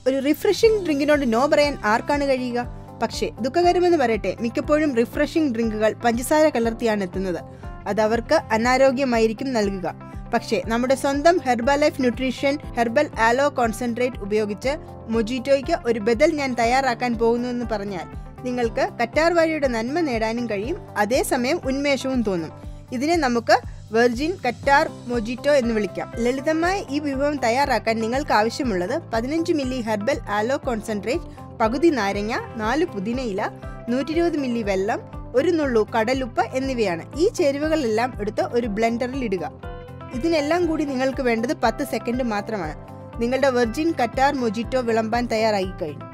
ഒരു refreshing ഡ്രിങ്കിനോട് no പറയാൻ ആർക്കാണ് കഴിയുക പക്ഷേ ദുഃഖകരമെന്ന് പറയട്ടെ മിക്കപ്പോഴും റിഫ്രഷിംഗ് ഡ്രിങ്കുകൾ പഞ്ചസാര കലർത്തിയാണ് എത്തുന്നത് അത് അവർക്ക് അനാരോഗ്യമായിരിക്കും നൽകുക പക്ഷേ നമ്മുടെ സ്വന്തം Herbalife nutrition herbal aloe concentrate ഉപയോഗിച്ച് മൊജിറ്റോയ്ക്ക് ഒരു ബദൽ ഞാൻ തയ്യാറാക്കാൻ പോകുന്നുവെന്ന് പറഞ്ഞാൽ നിങ്ങൾക്ക് കറ്റാർ വാഴയുടെ നന്മ നേടാനും കഴിയും അതേസമയം ഉന്മേഷവും തോന്നും ഇതിനെ നമുക്ക് വെർജിൻ കറ്റാർ മൊജിറ്റോ എന്ന് വിളിക്കാം ലളിതമായ ഈ വിഭവം തയ്യാറാക്കാൻ നിങ്ങൾക്ക് ആവശ്യമുള്ളത് പതിനഞ്ച് മില്ലി ഹെർബൽ ആലോ കോൺസെൻട്രേറ്റ് പകുതി നാരങ്ങ നാല് പുതിനയില നൂറ്റി ഇരുപത് മില്ലി വെള്ളം ഒരു നുള്ളു കടലുപ്പ് എന്നിവയാണ് ഈ ചേരുവകളെല്ലാം എടുത്ത് ഒരു ബ്ലെൻഡറിൽ ഇടുക ഇതിനെല്ലാം കൂടി നിങ്ങൾക്ക് വേണ്ടത് പത്ത് സെക്കൻഡ് മാത്രമാണ് നിങ്ങളുടെ വെർജിൻ കറ്റാർ മൊജിറ്റോ വിളമ്പാൻ തയ്യാറായി കഴിഞ്ഞു